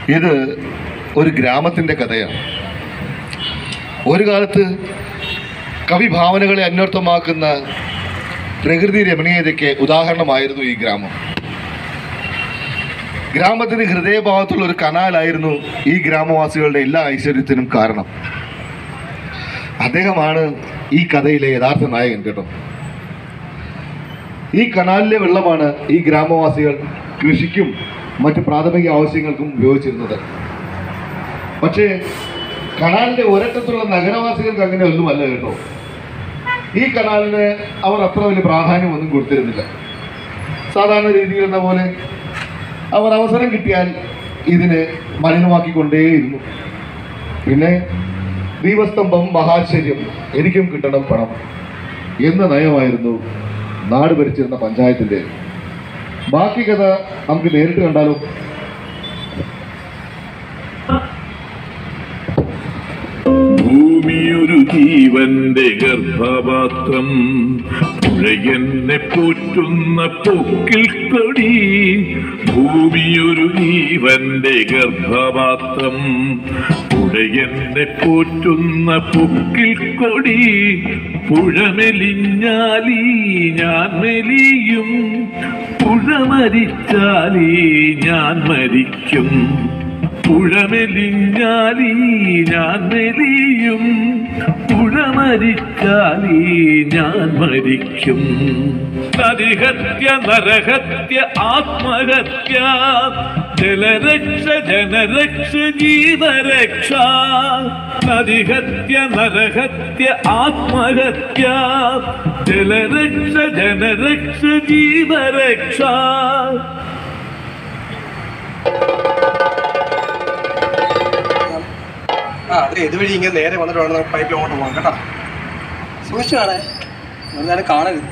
ഇത് ഒരു ഗ്രാമത്തിൻ്റെ കഥയാണ് ഒരു കാലത്ത് കവിഭാവനകളെ അന്വർത്ഥമാക്കുന്ന പ്രകൃതി രമണീയതയ്ക്ക് ഉദാഹരണമായിരുന്നു ഈ ഗ്രാമം ഗ്രാമത്തിന് ഹൃദയഭാഗത്തുള്ള ഒരു കനാലായിരുന്നു ഈ ഗ്രാമവാസികളുടെ എല്ലാ ഐശ്വര്യത്തിനും കാരണം അദ്ദേഹമാണ് ഈ കഥയിലെ യഥാർത്ഥ നായകൻ കേട്ടോ ഈ കനാലിലെ വെള്ളമാണ് ഈ ഗ്രാമവാസികൾ കൃഷിക്കും മറ്റ് പ്രാഥമിക ആവശ്യങ്ങൾക്കും ഉപയോഗിച്ചിരുന്നത് പക്ഷേ കനാലിന്റെ ഒരറ്റത്തുള്ള നഗരവാസികൾക്ക് അങ്ങനെ ഒന്നുമല്ല കേട്ടോ ഈ കനാലിന് അവർ അത്ര വലിയ പ്രാധാന്യമൊന്നും കൊടുത്തിരുന്നില്ല സാധാരണ രീതിയിൽ എന്ന പോലെ അവർ അവസരം കിട്ടിയാൽ ഇതിനെ മലിനമാക്കിക്കൊണ്ടേയിരുന്നു പിന്നെ ദീപസ്തംഭം മഹാശ്ചര്യം എനിക്കും കിട്ടണം പണം എന്ന നയമായിരുന്നു നാട് ഭരിച്ചിരുന്ന പഞ്ചായത്തിന്റെ ബാക്കി കഥ നമുക്ക് നേരിട്ട് കണ്ടാലോ ഭൂമിയൊരു ജീവന്റെ ഗർഭപാത്രം പുഴയെന്നെ പോറ്റുന്ന പൊക്കിൽ കൊടി ഭൂമിയൊരു ജീവന്റെ ഗർഭപാത്രം പുഴയെന്നെ പോറ്റുന്ന പൊക്കിൽ കൊടി പുഴ മെലിഞ്ഞാലീ ഞാൻ മെലിയും പുഴ മരിച്ചാലീ ഞാൻ മരിക്കും പുഴമെലിഞ്ഞാലീ ഞാൻ മെലിയും പുഴ മരിച്ചാലീ ഞാൻ മരിക്കും നരിഹത്യ നരഹത്യ ആത്മഹത്യ ജലരക്ഷ ജനരക്ഷ ജീവരക്ഷ നരിഹത്യ നരഹത്യ ആത്മഹത്യ ജലരക്ഷ ജനരക്ഷ ജീവരക്ഷ ആ അതെ ഇതുവഴി ഇങ്ങനെ നേരെ വന്നിട്ട് വേണം നമുക്ക് പൈപ്പിൽ അങ്ങോട്ട് പോകാം കേട്ടോ സൂക്ഷിച്ചു കാണേ എന്നാലും കാണരുത്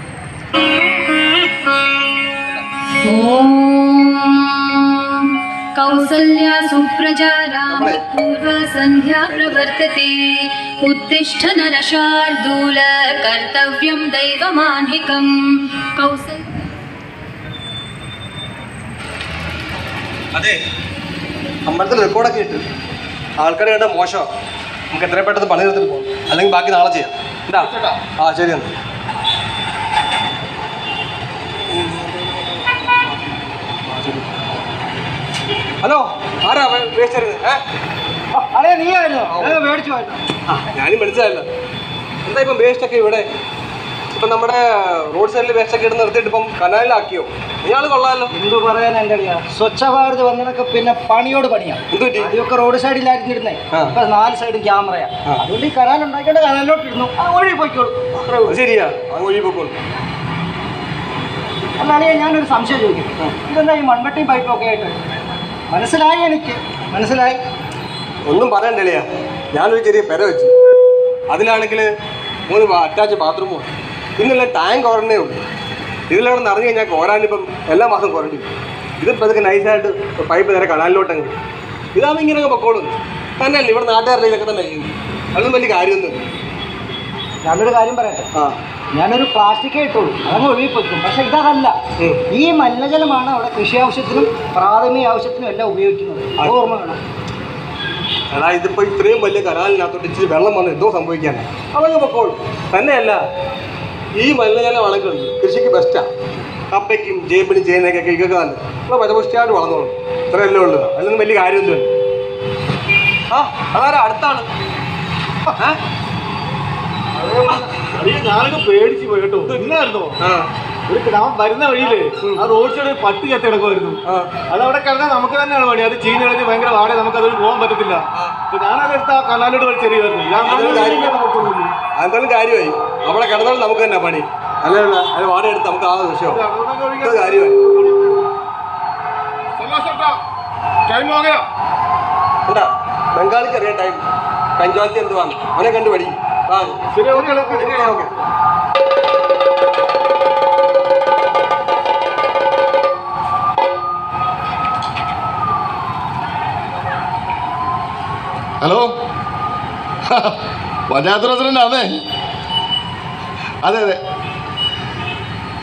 ॐ कौसल्या सुप्रजा रामपूर्वसन्ध्या प्रवर्तते उत्तिष्ठ नरशार्दूल कर्तव्यं दैवमान्हिकम् कौसल्य അതെ അമ്പലത്തിൽ റെക്കോർഡൊക്കെ ഇട്ട് ആൾക്കാർ കണ്ട മോശം നമുക്ക് എത്രയും പെട്ടെന്ന് പണി തീർത്തിട്ട് പോകും അല്ലെങ്കിൽ ബാക്കി നാളെ ചെയ്യാം എന്താ ആ ശരി എന്നാ ഹലോ ആരാ വേസ്റ്റ് അതെ നീ ആയിരുന്നോ ഞാൻ മേടിച്ചു പോയത് ആ ഞാനും മനസ്സിലായല്ലോ എന്താ ഇപ്പം വേസ്റ്റ് ഒക്കെ ഇവിടെ ഇപ്പം നമ്മുടെ റോഡ് സൈഡിൽ വേസ്റ്റ് ഒക്കെ ഇട്ട് നിർത്തിയിട്ട് ഇപ്പം കനാലിലാക്കിയോ ഇയാൾ കൊള്ളാമല്ലോ എന്തു പറയാൻ എൻ്റെ അറിയാ സ്വച്ഛ ഭാരത് വന്നതൊക്കെ പിന്നെ പണിയോട് പണിയാ എന്ത് പറ്റി ആദ്യമൊക്കെ റോഡ് സൈഡിലായിരുന്നു ഇരുന്നേ ആ. ഇപ്പൊ നാല് സൈഡും ക്യാമറയാ ആ. അതുകൊണ്ട് ഈ കനാൽ ഉണ്ടാക്കിയിട്ട് കനാലിലോട്ട് ഇരുന്നു ആ ഒഴി പോയിക്കോളൂ അത്രേ അത് ഉള്ളൂ ശരിയാ അങ്ങ് ഒഴി പൊക്കോളൂ എന്നാണ് ഞാനൊരു സംശയം ചോദിക്കും ഇതെന്താ ഈ മൺവെട്ടി പൈപ്പും ഒക്കെ ആയിട്ട് മനസ്സിലായി എനിക്ക് മനസ്സിലായി ഒന്നും പറയണ്ടല്ലയാ ഞാനൊരു ചെറിയ പെര വെച്ചു അതിലാണെങ്കിൽ മൂന്ന് അറ്റാച്ച് ബാത്റൂമും പിന്നെല്ലാം ടാങ്ക് ഓടണേ ഉള്ളൂ ഇതിലവിടെ നിറഞ്ഞു കഴിഞ്ഞാൽ കോരാനിപ്പം എല്ലാ മാസം കുറഞ്ഞു ഇതിപ്പോൾ ഇതൊക്കെ നൈസായിട്ട് പൈപ്പ് നേരെ കനാലിലോട്ടങ്ങ് ഇതാകുമ്പോൾ ഇങ്ങനെ അങ്ങ് പൊക്കോളും തന്നെയല്ല ഇവിടെ നാട്ടുകാരുടെ ഇതൊക്കെ തന്നെ ചെയ്യുന്നത് അതൊന്നും വലിയ കാര്യമൊന്നും ഞാനൊരു കാര്യം പറയട്ടെ ആ ഞാനൊരു പ്ലാസ്റ്റിക്കേ ഇട്ടുള്ളൂ അതങ്ങ് ഒഴുകി പൊയ്ക്കും പക്ഷെ ഇതല്ല ഉം. ഈ മലിനജലമാണ് അവിടെ കൃഷി ആവശ്യത്തിനും പ്രാഥമിക ആവശ്യത്തിനും എല്ലാം ഉപയോഗിക്കുന്നത് അത് ഓർമ്മ വേണം എടാ ഇതിപ്പോൾ ഇത്രയും വലിയ കനാലിനകത്തോട്ട് ഇച്ചിരി വെള്ളം വന്ന് എന്തോ സംഭവിക്കാനാണ് അതങ്ങ് പൊക്കോളും തന്നെയല്ല ഈ മലിനജലമാണെങ്കിൽ കൃഷിക്ക് ബെസ്റ്റാണ് കപ്പയ്ക്കും ചേമ്പിനും ചെയ്യുന്നതൊക്കെ ഇതൊക്കെ നല്ല നമ്മൾ പച്ചപുഷ്ടിയായിട്ട് വളർന്നോളും ഇത്രയല്ലേ ഉള്ളൂ അതിലൊന്നും വലിയ കാര്യമൊന്നുമില്ല ആ അതാരാ അടുത്താണ് ഏ? ഞാനൊക്കെ പേടിച്ചു പോയി കേട്ടോ ഇന്നായിരുന്നോ ആ ഒരു ഞാൻ വരുന്ന വഴിയില് ആ റോഡ് സൈഡ് പട്ടി ചത്തി കിടക്കുമായിരുന്നു ആ അത് അവിടെ കിടന്നാൽ നമുക്ക് തന്നെയാണ് പണി അത് ചീഞ്ഞ് കളഞ്ഞ് ഭയങ്കര വാടക നമുക്ക് അതിൽ പോകാൻ പറ്റത്തില്ല അപ്പൊ ഞാൻ എടുത്ത് ആ കനാലോട് വലിച്ചെറിയുമായിരുന്നു ഞാൻ അതൊരു കാര്യം. നോക്കുന്നില്ല. അതെന്തായാലും കാര്യമായി അവിടെ കിടന്നാലും നമുക്ക് തന്നെ പണി അല്ലല്ല അത് വാടക എടുത്ത് നമുക്ക് ആ വിഷയം അതുകൊണ്ടൊക്കെ ഒഴികെ- ഇത് കാര്യമായി എന്താ ബംഗാളിക്ക് അറിയാൻ ടൈം പഞ്ചായത്ത് എന്തുവാണ് അവനെ കണ്ടു പഠി ആ ശരി ഓക്കെ ശരി ഓക്കെ ഹലോ പഞ്ചായത്ത് പ്രസിഡന്റ് ആണേ അതെ അതെ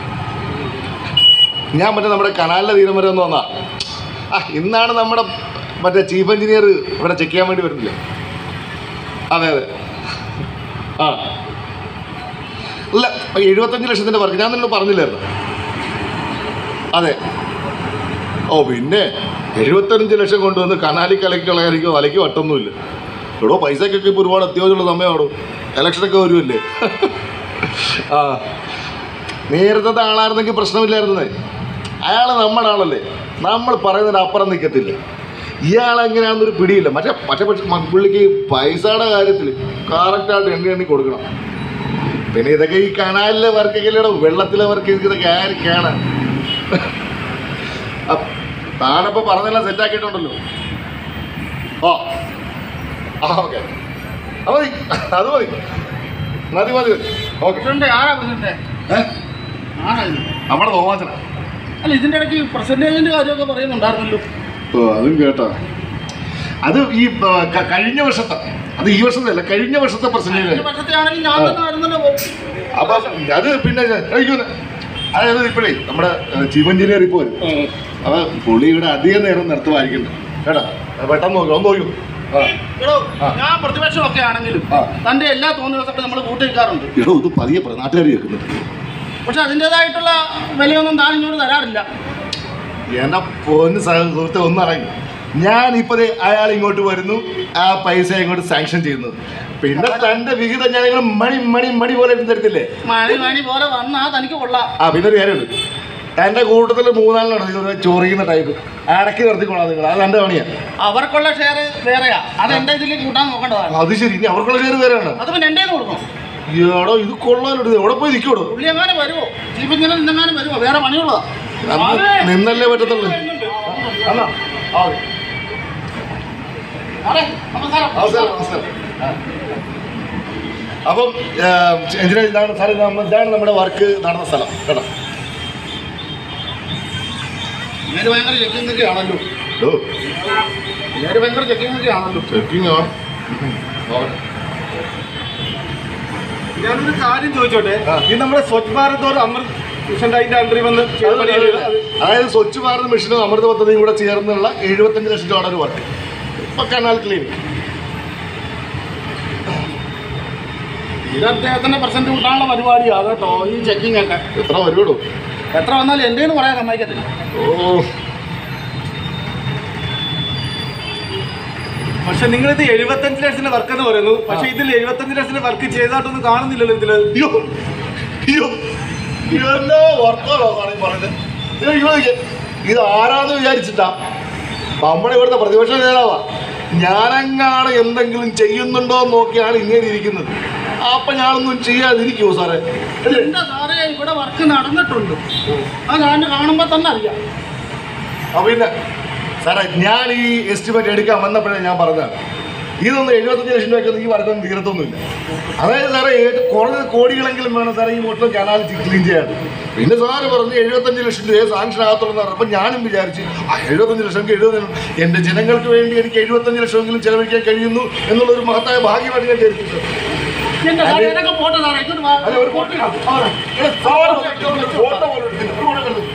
ഞാൻ മറ്റേ നമ്മുടെ കനാലിലെ തീരം വരെ ഒന്ന് വന്നാ ആ ഇന്നാണ് നമ്മുടെ മറ്റേ ചീഫ് എഞ്ചിനീയർ ഇവിടെ ചെക്ക് ചെയ്യാൻ വേണ്ടി വരുന്നില്ല അതെ അതെ ആ അല്ല എഴുപത്തഞ്ച് ലക്ഷത്തിൻ്റെ വർക്ക് ഞാൻ നിന്നോട് പറഞ്ഞില്ലായിരുന്നു അതെ ഓ പിന്നെ എഴുപത്തഞ്ച് ലക്ഷം കൊണ്ടുവന്ന് കനാലി കലക്കി കളയാനിക്കോ വലയ്ക്ക് വട്ടൊന്നുമില്ല എടോ പൈസക്കൊക്കെ ഇപ്പോൾ ഒരുപാട് അത്യാവശ്യമുള്ള സമയമാണോ ഇലക്ഷനൊക്കെ വരുമല്ലേ ആ നേരത്തെ ആളായിരുന്നെങ്കിൽ പ്രശ്നമില്ലായിരുന്നേ അയാൾ നമ്മുടെ ആളല്ലേ നമ്മൾ പറയുന്നതിന് അപ്പുറം നിൽക്കത്തില്ല ഇയാൾ എങ്ങനെയാണെന്നൊരു പിടിയില്ല മറ്റേ മറ്റേ പക്ഷെ മ- പുള്ളിക്ക് ഈ പൈസയുടെ കാര്യത്തിൽ കറക്റ്റായിട്ട് എണ്ണി എണ്ണി കൊടുക്കണം പിന്നെ ഇതൊക്കെ ഈ കനാലിലെ വർക്കൊക്കെയല്ലോ വെള്ളത്തിലെ വർക്ക് ഇതൊക്കെ ആരൊക്കെയാണ് അപ്പ് താനപ്പോൾ പറഞ്ഞെല്ലാം സെറ്റാക്കിയിട്ടുണ്ടല്ലോ ഓ ആ ഓക്കെ അത് മതി അത് മതി മതി മതി ഓക്കെ പ്രസിഡന്റ് ആരാ പ്രസിഡന്റ് ആരാ ഇത്? നമ്മുടെ തോമാച്ചന അല്ല ഇതിന്റെ ഇടയ്ക്ക് പെർസെന്റേജിന്റെ കാര്യമൊക്കെ പറയുന്നുണ്ടായിരുന്നല്ലോ ഓ അതും കേട്ടോ അത് ഈ ആ, ക- കഴിഞ്ഞ വർഷത്തെ അത് ഈ വർഷത്തെ അല്ല കഴിഞ്ഞ വർഷത്തെ ഈ പെർസെൻറ്റേജ് വർഷത്തെയാണെങ്കിൽ ഞാൻ തന്നെ ആയിരുന്നല്ലോ അപ്പം അത് പിന്നെ കഴിക്കുന്നു അതായത് ഇപ്പോഴേ നമ്മുടെ ചീഫ് എഞ്ചിനീയർ ഇപ്പോൾ വരും അപ്പം പുള്ളി ഇവിടെ അധികം നേരം നിർത്തുമായിരിക്കണ്ട കേട്ടോ അത് പെട്ടെന്ന് നോക്കി ഒന്ന് നോക്കൂ ആ എടോ ആ. ഞാൻ പ്രതിപക്ഷമൊക്കെ ആണെങ്കിലും ആ. തന്റെ എല്ലാ തോന്നിയതൊക്കെ നമ്മൾ കൂട്ടിവെക്കാറുണ്ട് എടോ ഇത് പതിയെ പറ നാട്ടുകാർ കേൾക്കുന്നുണ്ട് പക്ഷെ അതിൻ്റെതായിട്ടുള്ള വിലയൊന്നും താൻ ഇങ്ങോട്ട് തരാറില്ല എന്നെ പൊന്ന് സുഹൃത്തെ ഒന്നറിയും ഞാൻ ഇപ്പത് അയാൾ ഇങ്ങോട്ട് വരുന്നു ആ പൈസ ഇങ്ങോട്ട് സാങ്ഷൻ ചെയ്യുന്നു പിന്നെ തന്റെ വിഹിതം ഞാൻ ഇങ്ങനെ മണി മണി മണി പോലെ എടുത്ത് തരത്തില്ലേ മണി മണി പോലെ വന്നാ തനിക്ക് കൊള്ളാം ആ പിന്നെ ഒരു കാര്യമുണ്ട് എന്റെ കൂട്ടത്തിൽ മൂന്നാളിനാണ് ഇതുപോലെ ചോറിയുന്ന ടൈപ്പ് അടക്കി നിർത്തിക്കോളാം നിങ്ങൾ അത് എന്റെ പണിയാ അവർക്കുള്ള ഷെയർ വേറെയാ അത് എന്റെ ഇതിൽ കൂട്ടാൻ നോക്കേണ്ടതാണ് അത് ശരി ഇനി അവർക്കുള്ള പേര് വേറെയാണ് അത് പിന്നെ എന്റെ കൊടുക്കണം എടോ ഇത് കൊള്ളാനുണ്ട് എവിടെ പോയി നിൽക്കോടോ പുള്ളി എങ്ങാനും വരുമോ ചീഫ് എഞ്ചിനീയർ ഇന്നെങ്ങാനും വരുമോ വേറെ പണിയുള്ളതാ നിന്നല്ലേ പറ്റത്തുള്ളൂ അല്ല ആ സാറേ, നമസ്കാരം നമസ്കാരം നമസ്കാരം ആ. അപ്പം എഞ്ചിനീയർ ഇതാണ് സാർ ഇത് നമ്മ- ഇതാണ് നമ്മുടെ വർക്ക് നടന്ന സ്ഥലം കേട്ടോ ഇങ്ങനെ ഭയങ്കര ചെക്കിംഗ് ഒക്കെ ആണല്ലോ ഓ ഇങ്ങനെ ഭയങ്കര ചെക്കിംഗ് ഒക്കെ ആണല്ലോ ചെക്കിങ് ആണ് നോക്കട്ടെ. ഞാനൊരു കാര്യം ചോദിച്ചോട്ടെ ആ. ഇത് നമ്മുടെ സ്വച്ഛ് ഭാരത് ഒരു അമൃത് മിഷന്റെ അതിന്റെ അണ്ടറിൽ വന്ന് അത് പണി ചെയ്തത്. അതായത് സ്വച്ഛ് ഭാരത് മിഷനും അമൃത പദ്ധതിയും കൂടെ ചേർന്നുള്ള എഴുപത്തഞ്ച് ലക്ഷം രൂപയുടെ ഒരു വർക്ക് ഇപ്പൊ കനാൽ ക്ലീനിക് ഇത് അദ്ദേഹത്തിന്റെ പെർസെന്റ് കൂട്ടാനുള്ള പരിപാടിയാ കേട്ടോ ഈ ചെക്കിംഗ് ഒക്കെ എത്ര വരുവോടോ എത്ര വന്നാലും എന്റെ പറയാൻ സമ്മതിക്കത്തില്ല ഓ പക്ഷെ നിങ്ങൾ ഇത് എഴുപത്തഞ്ച് ലക്ഷത്തിന്റെ വർക്ക് എന്ന് പറയുന്നു പക്ഷെ ഇതിൽ എഴുപത്തഞ്ച് ലക്ഷത്തിന്റെ വർക്ക് ചെയ്തായിട്ടൊന്നും കാണുന്നില്ലല്ലോ ഇതില് അയ്യോ അയ്യോ ഇതെന്നാ വർത്തമാനമാണ് ഈ പറയുന്നത് ഇത് ഇങ്ങ് നോക്കിയേ. ഇത് ആരാന്ന് വിചാരിച്ചിട്ടാ നമ്മുടെ ഇവിടുത്തെ പ്രതിപക്ഷ നേതാവാ ഞാനെങ്ങാണ് എന്തെങ്കിലും ചെയ്യുന്നുണ്ടോ എന്ന് നോക്കിയാണ് ഇങ്ങനെ ഇരിക്കുന്നത് അപ്പൊ ഞാനൊന്നും ചെയ്യാതിരിക്കുമോ സാറേ അല്ലേ എന്റെ സാറേ ഇവിടെ വർക്ക് നടന്നിട്ടുണ്ട് അത് ഞാൻ കാണുമ്പോ തന്നെ അറിയാം അപ്പൊ പിന്നെ സാറേ ഞാൻ ഈ എസ്റ്റിമേറ്റ് എടുക്കാൻ വന്നപ്പോഴേ ഞാൻ പറഞ്ഞതാണ് ഇതൊന്നും എഴുപത്തഞ്ച് ലക്ഷം രൂപയ്ക്കൊന്നും ഈ വർക്കൊന്നും തീരത്തൊന്നുമില്ല അതായത് സാറേ ഏത് കുറഞ്ഞ കോടികളെങ്കിലും വേണം സാറേ ഈ മൊത്തം കനാൽ ക്ലീൻ ചെയ്യാൻ പിന്നെ സാറ് പറഞ്ഞ് എഴുപത്തഞ്ച് ലക്ഷം രൂപയെ സാങ്ഷൻ ആകത്തുള്ളൂ എന്ന് പറഞ്ഞപ്പോൾ ഞാനും വിചാരിച്ച് ആ എഴുപത്തഞ്ച് ലക്ഷം എഴുപത് എൻ്റെ ജനങ്ങൾക്ക് വേണ്ടി എനിക്ക് എഴുപത്തഞ്ച് ലക്ഷമെങ്കിലും ചെലവഴിക്കാൻ കഴിയുന്നു എന്നുള്ളൊരു മഹത്തായ ഭാഗ്യമായിട്ട് ഞാൻ ധരിച്ചു സാർ എന്റെ സാറേ ഇതൊക്കെ പോട്ടെ സാറേ ഇങ്ങോട്ട് വാ. അല്ല ഒരു ഫോട്ടോ എടുക്കാം. ആ, ഇവിടെ സാറ് ഒരു ഫോട്ടോ പോലും എടുത്തില്ല. ഒരു ഫോട്ടോ എടുത്തു.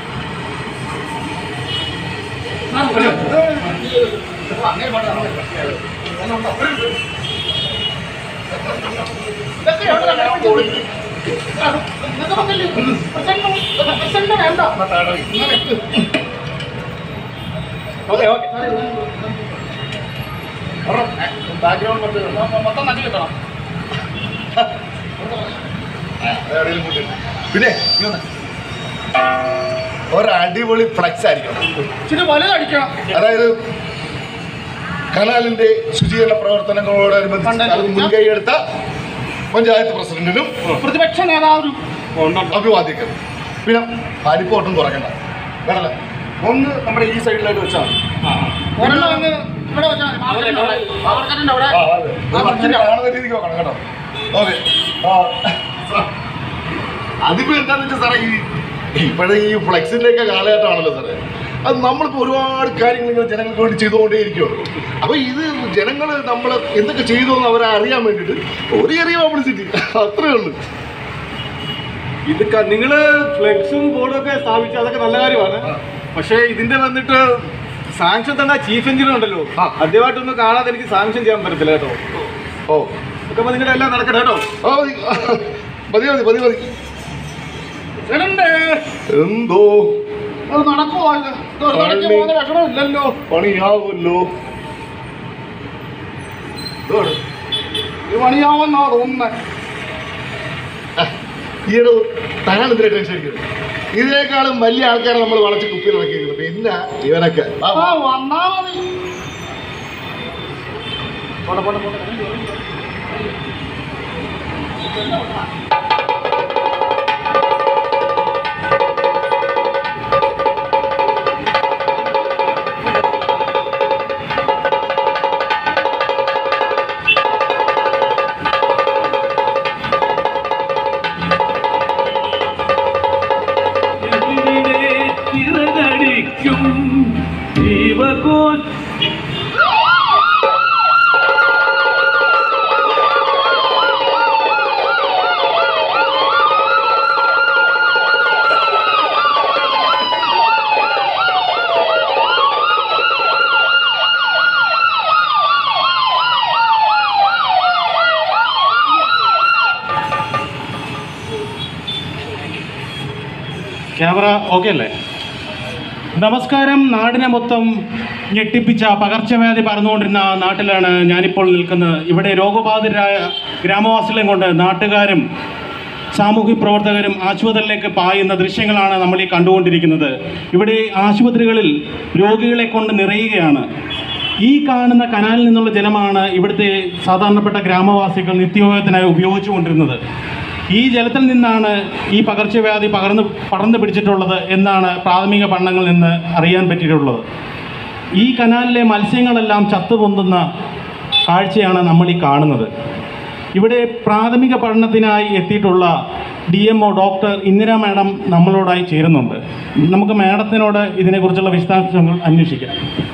അങ്ങനെ പോട്ടെ, അങ്ങനെ പോട്ടെ. ഇതൊക്കെ എവിടെ നടക്കുന്നു? ഇതൊക്കെ വന്നില്ലേ? പ്രസംഗം- പ്രസംഗം വേണ്ട. ഇങ്ങനെ വെക്ക്. ഓക്കെ ഓക്കെ ബാക്ക്ഗ്രൗണ്ട് മറ്റേ മൊ- മൊത്തം നടി കിട്ടണം എവിടെയെങ്കിലും കൂട്ടി. പിന്നെ നീ വന്നേ. ഒരു അടിപൊളി ഫ്ലക്സ് ആയിരിക്കണം ഇച്ചിരി വലുതടിക്കണം അതായത് കനാലിന്റെ ശുചീകരണ പ്രവർത്തനങ്ങളോടനുബന്ധിച്ച് അത് മുൻകൈ എടുത്ത പഞ്ചായത്ത് പ്രസിഡന്റിനും പ്രതിപക്ഷ നേതാവിനും അഭിവാദ്യക്കും പിന്നെ ഹരിപ്പോട്ടും കുറയ്ക്കണ്ട വേണല്ലേ ഒന്ന് നമ്മുടെ ഈ സൈഡിലായിട്ട് വെച്ചാൽ മതി ഒരെണ്ണം അങ്ങ് ഇവിടെ വെച്ചാൽ മതി. മാർക്കറ്റിന്റെ അവിടെ. മാർക്കറ്റിന്റെ അവിടെ. ആ, അതെ. ഇത് മനുഷ്യനെ കാണുന്ന രീതിക്ക് നോക്കണം കേട്ടോ ഓക്കെ അതിപ്പോ എന്താന്ന് വെച്ചാൽ സാറേ ഈ ഇപ്പോഴത്തെ ഈ ഫ്ലെക്സിന്റെ ഒക്കെ കാലഘട്ടമാണല്ലോ സാറേ അത് നമ്മളിപ്പോൾ ഒരുപാട് കാര്യങ്ങൾ ഇങ്ങനെ ജനങ്ങൾക്ക് വേണ്ടി ചെയ്തുകൊണ്ടേ ഇരിക്കുമല്ലോ അപ്പൊ ഇത് ജനങ്ങൾ നമ്മൾ എന്തൊക്കെ ചെയ്തു എന്ന് അവരെ അറിയാൻ വേണ്ടിയിട്ട് ഒരു ചെറിയ പബ്ലിസിറ്റി അത്രേ ഉള്ളൂ ഇത് ക- നിങ്ങള് ഫ്ലെക്സും ബോർഡും ഒക്കെ സ്ഥാപിച്ചു അതൊക്കെ നല്ല കാര്യമാണ് പക്ഷേ ഇതിന്റെ വന്നിട്ട് സാങ്ഷൻ തന്ന ചീഫ് എഞ്ചിനീയർ ഉണ്ടല്ലോ ആ. അദ്ദേഹമായിട്ടൊന്ന് കാണാതെ എനിക്ക് സാങ്ഷൻ ചെയ്യാൻ പറ്റത്തില്ല കേട്ടോ ഓ ഇതൊക്കെ നിങ്ങളുടെ എല്ലാം നടക്കട്ടെ കേട്ടോ ആ മതി മതി മതി മതി മതി എന്തോ അത് നടക്കുമോ നടക്കി പോകുന്ന ലക്ഷണമില്ലല്ലോ പണിയാവുമല്ലോ ഇതാണ്. ഇത് പണിയാവുന്നാ തോന്നുന്നത് ഈയിടെ താൻ എന്തിനാ ടെൻഷൻ അടിക്കുന്നത് ഇതിനേക്കാളും വലിയ ആൾക്കാരെ നമ്മൾ വളച്ച് കുപ്പിയിൽ ഇറക്കിയിരിക്കുന്നത് പിന്നെ ഇവനൊക്കെ ആ, ആ വന്നാ മതി പോട്ടെ പോട്ടെ പോട്ടെ എവിടെ ചിറകടിക്കും ജീവകോശ ക്യാമറ ഓക്കെ അല്ലേ നമസ്കാരം നാടിനെ മൊത്തം ഞെട്ടിപ്പിച്ച പകർച്ചവ്യാധി പറന്നുകൊണ്ടിരുന്ന നാട്ടിലാണ് ഞാനിപ്പോൾ നിൽക്കുന്നത് ഇവിടെ രോഗബാധിതരായ ഗ്രാമവാസികളെയും കൊണ്ട് നാട്ടുകാരും സാമൂഹ്യ പ്രവർത്തകരും ആശുപത്രിയിലേക്ക് പായുന്ന ദൃശ്യങ്ങളാണ് നമ്മൾ ഈ കണ്ടുകൊണ്ടിരിക്കുന്നത് ഇവിടെ ആശുപത്രികളിൽ രോഗികളെ കൊണ്ട് നിറയുകയാണ് ഈ കാണുന്ന കനാലിൽ നിന്നുള്ള ജലമാണ് ഇവിടുത്തെ സാധാരണപ്പെട്ട ഗ്രാമവാസികൾ നിത്യോപയോഗത്തിനായി ഉപയോഗിച്ചുകൊണ്ടിരുന്നത് ഈ ജലത്തിൽ നിന്നാണ് ഈ പകർച്ചവ്യാധി പകർന്ന് പടർന്നു പിടിച്ചിട്ടുള്ളത് എന്നാണ് പ്രാഥമിക പഠനങ്ങളിൽ നിന്ന് അറിയാൻ പറ്റിയിട്ടുള്ളത് ഈ കനാലിലെ മത്സ്യങ്ങളെല്ലാം ചത്തുപൊന്തുന്ന കാഴ്ചയാണ് നമ്മൾ ഈ കാണുന്നത് ഇവിടെ പ്രാഥമിക പഠനത്തിനായി എത്തിയിട്ടുള്ള D M O doctor Indira madam നമ്മളോടായി ചേരുന്നുണ്ട് നമുക്ക് മാഡത്തിനോട് ഇതിനെക്കുറിച്ചുള്ള വിശദാംശങ്ങൾ അന്വേഷിക്കാം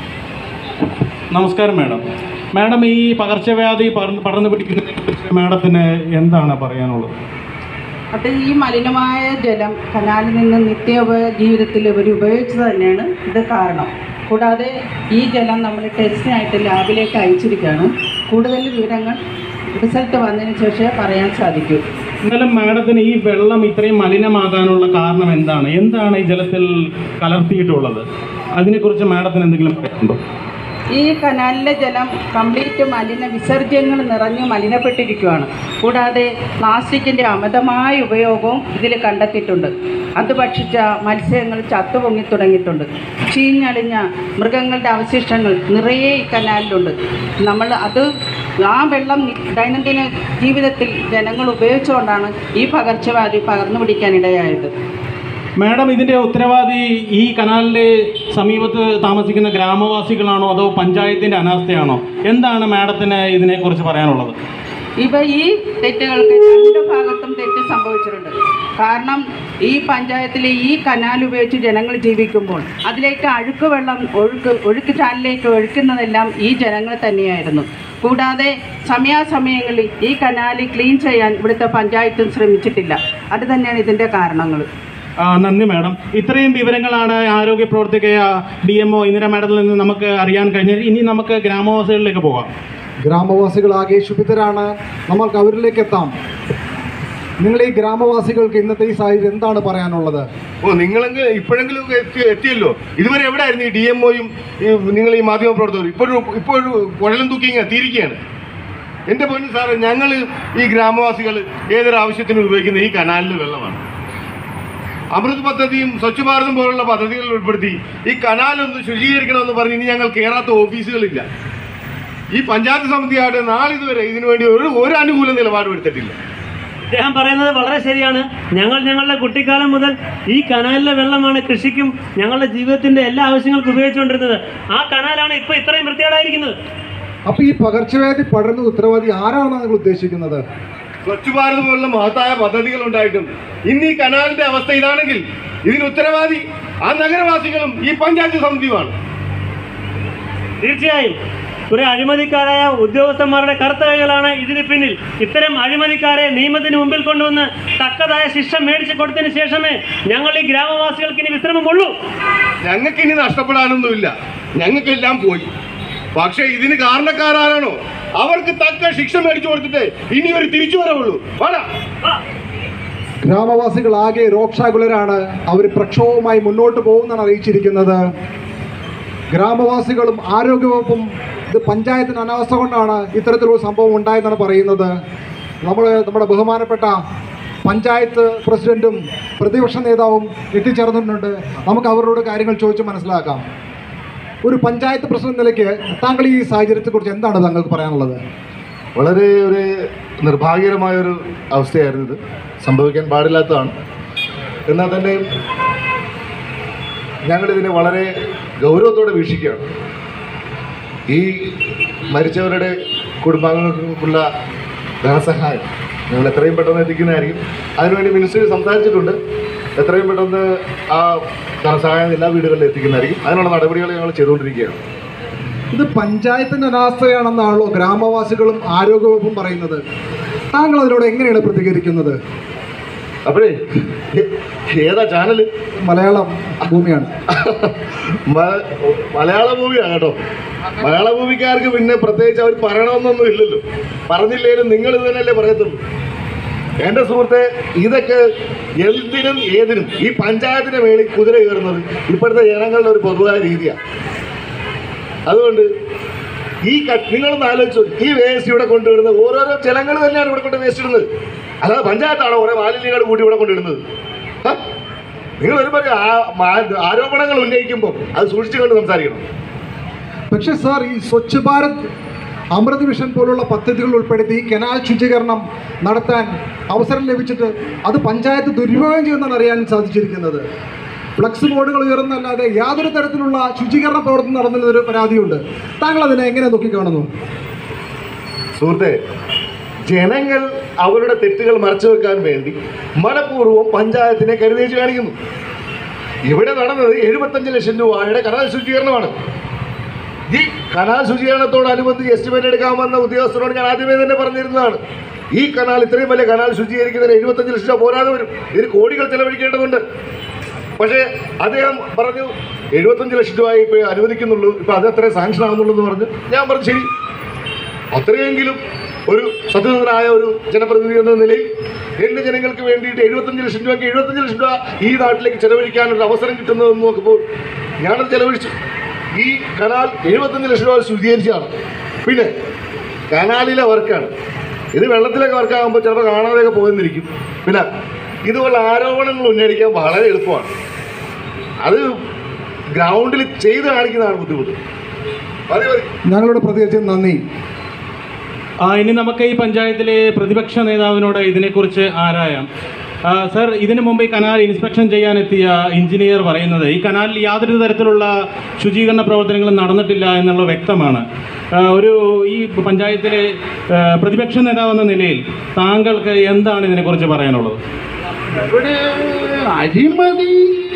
നമസ്കാരം മാഡം മാഡം ഈ പകർച്ചവ്യാധി പടർന്ന് പടർന്നു പിടിക്കുന്നതിനെക്കുറിച്ച് മാഡത്തിന് എന്താണ് പറയാനുള്ളത് അത് ഈ മലിനമായ ജലം കനാലിൽ നിന്ന് നിത്യോപയോഗ ജീവിതത്തിൽ ഇവർ ഉപയോഗിച്ചത് തന്നെയാണ് ഇത് കാരണം കൂടാതെ ഈ ജലം നമ്മൾ ടെസ്റ്റിനായിട്ട് ലാബിലേക്ക് അയച്ചിരിക്കുകയാണ് കൂടുതൽ വിവരങ്ങൾ റിസൾട്ട് വന്നതിന് ശേഷമേ പറയാൻ സാധിക്കൂ എന്നാലും മാഡത്തിന് ഈ വെള്ളം ഇത്രയും മലിനമാകാനുള്ള കാരണം എന്താണ് എന്താണ് ഈ ജലത്തിൽ കലർത്തിയിട്ടുള്ളത് അതിനെക്കുറിച്ച് മാഡത്തിന് എന്തെങ്കിലും പറയാനുണ്ടോ ഈ കനാലിലെ ജലം കംപ്ലീറ്റ് മലിന വിസർജ്യങ്ങൾ നിറഞ്ഞ് മലിനപ്പെട്ടിരിക്കുകയാണ് കൂടാതെ പ്ലാസ്റ്റിക്കിൻ്റെ അമിതമായ ഉപയോഗവും ഇതിൽ കണ്ടെത്തിയിട്ടുണ്ട് അത് ഭക്ഷിച്ച മത്സ്യങ്ങൾ ചത്തുപൊങ്ങി തുടങ്ങിയിട്ടുണ്ട് ചീഞ്ഞളിഞ്ഞ മൃഗങ്ങളുടെ അവശിഷ്ടങ്ങൾ നിറയെ ഈ കനാലിലുണ്ട് നമ്മൾ അത് ആ വെള്ളം നി- ദൈനംദിന ജീവിതത്തിൽ ജനങ്ങൾ ഉപയോഗിച്ചുകൊണ്ടാണ് ഈ പകർച്ചവ്യാധി പകർന്നു പിടിക്കാനിടയായത് മാഡം ഇതിൻ്റെ ഉത്തരവാദി ഈ കനാലിൻ്റെ സമീപത്ത് താമസിക്കുന്ന ഗ്രാമവാസികളാണോ അതോ പഞ്ചായത്തിൻ്റെ അനാസ്ഥയാണോ എന്താണ് മാഡത്തിന് ഇതിനെക്കുറിച്ച് പറയാനുള്ളത് ഇവ ഈ തെറ്റുകൾക്ക് രണ്ട് ഭാഗത്തും തെറ്റ് സംഭവിച്ചിട്ടുണ്ട് കാരണം ഈ പഞ്ചായത്തിലെ ഈ കനാൽ ഉപയോഗിച്ച് ജനങ്ങൾ ജീവിക്കുമ്പോൾ അതിലേക്ക് അഴുക്ക് വെള്ളം ഒഴുക്ക് ഒഴുക്ക് ചാലിലേക്ക് ഒഴുക്കുന്നതെല്ലാം ഈ ജനങ്ങൾ തന്നെയായിരുന്നു കൂടാതെ സമയാസമയങ്ങളിൽ ഈ കനാൽ ക്ലീൻ ചെയ്യാൻ ഇവിടുത്തെ പഞ്ചായത്തും ശ്രമിച്ചിട്ടില്ല അത് തന്നെയാണ് ഇതിൻ്റെ കാരണങ്ങൾ ആ, നന്ദി മാഡം ഇത്രയും വിവരങ്ങളാണ് ആരോഗ്യ പ്രവർത്തകയ ഡി എം ഒ ഇന്ദിര മാഡത്തിൽ നിന്ന് നമുക്ക് അറിയാൻ കഴിഞ്ഞത് ഇനി നമുക്ക് ഗ്രാമവാസികളിലേക്ക് പോകാം ഗ്രാമവാസികളാകെ ശുഭിതരാണ് നമ്മൾക്ക് അവരിലേക്ക് എത്താം നിങ്ങൾ ഈ ഗ്രാമവാസികൾക്ക് ഇന്നത്തെ ഈ സാഹചര്യം എന്താണ് പറയാനുള്ളത് ഓ നിങ്ങളെങ്കിൽ ഇപ്പോഴെങ്കിലും ഒക്കെ എത്തി എത്തിയല്ലോ ഇതുവരെ എവിടെയായിരുന്നു ഈ ഡി എം ഒയും നിങ്ങൾ ഈ മാധ്യമ പ്രവർത്തകരും ഇപ്പോഴും ഇപ്പോഴും കുഴലും തൂക്കി ഇങ്ങനെ എത്തിയിരിക്കുകയാണ് എൻ്റെ പൊന്നു സാറേ ഞങ്ങൾ ഈ ഗ്രാമവാസികൾ ഏതൊരു ആവശ്യത്തിനും ഉപയോഗിക്കുന്ന ഈ കനാലിൽ വെള്ളമാണ് അമൃത് പദ്ധതിയും സ്വച്ഛ് ഭാരതം പോലുള്ള പദ്ധതികൾ ഉൾപ്പെടുത്തി ഈ കനാലൊന്ന് ശുചീകരിക്കണമെന്ന് പറഞ്ഞ് ഇനി ഞങ്ങൾ കയറാത്ത ഓഫീസുകളില്ല ഈ പഞ്ചായത്ത് സമിതിയായിട്ട് നാളിതുവരെ ഇതിനു വേണ്ടി ഒരു ഒരു അനുകൂല നിലപാട് എടുത്തിട്ടില്ല അദ്ദേഹം പറയുന്നത് വളരെ ശരിയാണ് ഞങ്ങൾ ഞങ്ങളുടെ കുട്ടിക്കാലം മുതൽ ഈ കനാലിലെ വെള്ളമാണ് കൃഷിക്കും ഞങ്ങളുടെ ജീവിതത്തിന്റെ എല്ലാ ആവശ്യങ്ങൾക്കും ഉപയോഗിച്ചുകൊണ്ടിരുന്നത് ആ കനാലാണ് ഇപ്പൊ ഇത്രയും വൃത്തികേടായിരിക്കുന്നത് അപ്പൊ ഈ പകർച്ചവ്യാധി പടരുന്ന ഉത്തരവാദി ആരാണെന്ന് നിങ്ങൾ ഉദ്ദേശിക്കുന്നത് സ്വച്ഛ് ഭാരത് പോലുള്ള മഹത്തായ പദ്ധതികൾ ഉണ്ടായിട്ടും ഇന്ന് ഈ കനാലിന്റെ അവസ്ഥ ഇതാണെങ്കിൽ ഇതിന് ഉത്തരവാദി ആ നഗരവാസികളും ഈ പഞ്ചായത്ത് സമിതിയുമാണ് തീർച്ചയായും കുറെ അഴിമതിക്കാരായ ഉദ്യോഗസ്ഥന്മാരുടെ കറുത്ത കൈകളാണ് ഇതിന് പിന്നിൽ ഇത്തരം അഴിമതിക്കാരെ നിയമത്തിന് മുമ്പിൽ കൊണ്ടുവന്ന് തക്കതായ ശിക്ഷ മേടിച്ചു കൊടുത്തതിന് ശേഷമേ ഞങ്ങൾ ഈ ഗ്രാമവാസികൾക്ക് ഇനി വിശ്രമമുള്ളൂ ഞങ്ങൾക്ക് ഇനി നഷ്ടപ്പെടാനൊന്നുമില്ല ഞങ്ങൾക്കെല്ലാം പോയി പക്ഷെ ഇതിന് കാരണക്കാരാണോ അവർക്ക് തക്ക ശിക്ഷ മേടിച്ചു കൊടുത്തിട്ട് ഇനി ഒരു തിരിച്ചു വരവുള്ളൂ വേണ ഗ്രാമവാസികളാകെ രോക്ഷാകുലരാണ് അവർ പ്രക്ഷോഭവുമായി മുന്നോട്ട് പോകുമെന്നാണ് അറിയിച്ചിരിക്കുന്നത് ഗ്രാമവാസികളും ആരോഗ്യവകുപ്പും ഇത് പഞ്ചായത്തിന് അനാവസ്ഥ കൊണ്ടാണ് ഇത്തരത്തിലൊരു സംഭവം ഉണ്ടായെന്നാണ് പറയുന്നത് നമ്മൾ നമ്മുടെ ബഹുമാനപ്പെട്ട പഞ്ചായത്ത് പ്രസിഡന്റും പ്രതിപക്ഷ നേതാവും എത്തിച്ചേർന്നിട്ടുണ്ട് നമുക്ക് അവരോട് കാര്യങ്ങൾ ചോദിച്ച് മനസ്സിലാക്കാം ഒരു പഞ്ചായത്ത് പ്രസിഡന്റ് നിലയ്ക്ക് താങ്കൾ ഈ സാഹചര്യത്തെക്കുറിച്ച് എന്താണ് താങ്കൾക്ക് പറയാനുള്ളത് വളരെ ഒരു നിർഭാഗ്യകരമായ ഒരു അവസ്ഥയായിരുന്നു ഇത് സംഭവിക്കാൻ പാടില്ലാത്തതാണ് എന്നാൽ തന്നെ ഞങ്ങളിതിനെ വളരെ ഗൗരവത്തോടെ വീക്ഷിക്കുകയാണ് ഈ മരിച്ചവരുടെ കുടുംബാംഗങ്ങൾക്കുള്ള ധനസഹായം ഞങ്ങൾ എത്രയും പെട്ടെന്ന് എത്തിക്കുന്നതായിരിക്കും അതിനുവേണ്ടി മിനിസ്റ്റർ സംസാരിച്ചിട്ടുണ്ട് എത്രയും പെട്ടെന്ന് ആ ധനസഹായം എല്ലാ വീടുകളിലും എത്തിക്കുന്നതായിരിക്കും അതിനുള്ള നടപടികൾ ഞങ്ങൾ ചെയ്തുകൊണ്ടിരിക്കുകയാണ് ഇത് പഞ്ചായത്തിന്റെ അനാസ്ഥയാണെന്നാണല്ലോ ഗ്രാമവാസികളും ആരോഗ്യവകുപ്പും പറയുന്നത് താങ്കൾ അതിനോട് എങ്ങനെയാണ് പ്രതികരിക്കുന്നത് അപ്പോഴേ ഏതാ ചാനല് മലയാളം ഭൂമിയാണ് മ- മലയാള മൂവിയാണ് കേട്ടോ മലയാള മൂവിക്കാർക്ക് പിന്നെ പ്രത്യേകിച്ച് അവർ പറയണമെന്നൊന്നും ഇല്ലല്ലോ പറഞ്ഞില്ലേലും നിങ്ങൾ ഇത് തന്നെയല്ലേ പറയത്തുള്ളൂ എൻ്റെ സുഹൃത്തെ ഇതൊക്കെ എന്തിനും ഏതിനും ഈ പഞ്ചായത്തിന്റെ മേളിൽ കുതിര കയറുന്നത് ഇപ്പോഴത്തെ ജനങ്ങളുടെ ഒരു പൊതുവായ രീതിയാണ് അതുകൊണ്ട് ഈ ക- നിങ്ങളൊന്ന് ആലോചിച്ചു ഈ വേസ്റ്റ് ഇവിടെ കൊണ്ടുവിടുന്ന ഓരോരോ ജനങ്ങൾ തന്നെയാണ് ഇവിടെ കൊണ്ട് വേസ്റ്റ് ഇടുന്നത് അല്ലാതെ പഞ്ചായത്താണോ ഓരോ മാലിന്യങ്ങൾ കൂട്ടി ഇവിടെ കൊണ്ടിടുന്നത് ആ? നിങ്ങൾ ഒരുപാട് ആ- മാ- ആരോപണങ്ങൾ ഉന്നയിക്കുമ്പോൾ അത് സൂക്ഷിച്ചുകൊണ്ട് സംസാരിക്കണം പക്ഷേ സാർ ഈ സ്വച്ഛ് ഭാരത് അമൃത് മിഷൻ പോലുള്ള പദ്ധതികൾ ഉൾപ്പെടുത്തി കനാൽ ശുചീകരണം നടത്താൻ അവസരം ലഭിച്ചിട്ട് അത് പഞ്ചായത്ത് ദുരുപയോഗം ചെയ്യുമെന്നാണ് അറിയാൻ സാധിച്ചിരിക്കുന്നത് ഫ്ലക്സ് ബോർഡുകൾ ഉയർന്നല്ലാതെ യാതൊരു തരത്തിലുള്ള ശുചീകരണ പ്രവർത്തനം നടന്നതിനൊരു പരാതിയുണ്ട് താങ്കൾ അതിനെ എങ്ങനെ നോക്കിക്കാണുന്നു സുഹൃത്തെ ജനങ്ങൾ അവരുടെ തെറ്റുകൾ മറച്ചു വെക്കാൻ വേണ്ടി മനഃപൂർവ്വം പഞ്ചായത്തിനെ കരുതേച്ച് കാണിക്കുന്നു ഇവിടെ നടന്നത് എഴുപത്തഞ്ച് ലക്ഷം രൂപയുടെ കനാൽ ശുചീകരണമാണ് ഈ കനാൽ ശുചീകരണത്തോടനുബന്ധിച്ച് എസ്റ്റിമേറ്റ് എടുക്കാൻ വന്ന ഉദ്യോഗസ്ഥരോട് ഞാൻ ആദ്യമേ തന്നെ പറഞ്ഞിരുന്നതാണ് ഈ കനാൽ ഇത്രയും വലിയ കനാൽ ശുചീകരിക്കുന്നതിന് എഴുപത്തഞ്ച് ലക്ഷം രൂപ പോരാതെ വരും ഇതിന് കോടികൾ ചെലവഴിക്കേണ്ടതുണ്ട് പക്ഷേ അദ്ദേഹം പറഞ്ഞു എഴുപത്തഞ്ച് ലക്ഷം രൂപ ഇപ്പോൾ അനുവദിക്കുന്നുള്ളൂ ഇപ്പോൾ അത് എത്ര സാങ്ഷൻ ആകുന്നുള്ളൂ എന്ന് പറഞ്ഞു ഞാൻ പറഞ്ഞു ശരി അത്രയെങ്കിലും ഒരു സത്യസന്ധനായ ഒരു ജനപ്രതിനിധി എന്ന നിലയിൽ എൻ്റെ ജനങ്ങൾക്ക് വേണ്ടിയിട്ട് എഴുപത്തഞ്ച് ലക്ഷം രൂപയ്ക്ക് എഴുപത്തഞ്ച് ലക്ഷം രൂപ ഈ നാട്ടിലേക്ക് ചെലവഴിക്കാൻ ഒരു അവസരം കിട്ടുന്നതെന്ന് നോക്കുമ്പോൾ ഞാനത് ചെലവഴിച്ചു ഈ കനാൽ എഴുപത്തഞ്ച് ലക്ഷം രൂപ ശുചീകരിച്ചാണ് പിന്നെ കനാലിലെ വർക്കാണ് ഇത് വെള്ളത്തിലൊക്കെ വർക്കാകുമ്പോൾ ചിലപ്പോൾ കാണാതെയൊക്കെ പോയെന്നിരിക്കും പിന്നെ ഇതുപോലുള്ള ആരോപണങ്ങൾ ഉന്നയിക്കാൻ വളരെ എളുപ്പമാണ് അത് ഗ്രൗണ്ടിൽ ചെയ്ത് കാണിക്കുന്നതാണ് ബുദ്ധിമുട്ട് മതി മതി ഞങ്ങളുടെ പ്രതികരിച്ചത് നന്ദി ആ, ഇനി നമുക്ക് ഈ പഞ്ചായത്തിലെ പ്രതിപക്ഷ നേതാവിനോട് ഇതിനെക്കുറിച്ച് ആരായാം ആ, സർ ഇതിനു മുമ്പ് ഈ കനാൽ ഇൻസ്പെക്ഷൻ ചെയ്യാനെത്തിയ എഞ്ചിനീയർ പറയുന്നത് ഈ കനാലിൽ യാതൊരു തരത്തിലുള്ള ശുചീകരണ പ്രവർത്തനങ്ങളും നടന്നിട്ടില്ല എന്നുള്ളത് വ്യക്തമാണ് ആ, ഒരു ഈ പഞ്ചായത്തിലെ ആ, പ്രതിപക്ഷ നേതാവ് എന്ന നിലയിൽ താങ്കൾക്ക് എന്താണ് ഇതിനെക്കുറിച്ച് പറയാനുള്ളത് ഇവിടെ അഴിമതി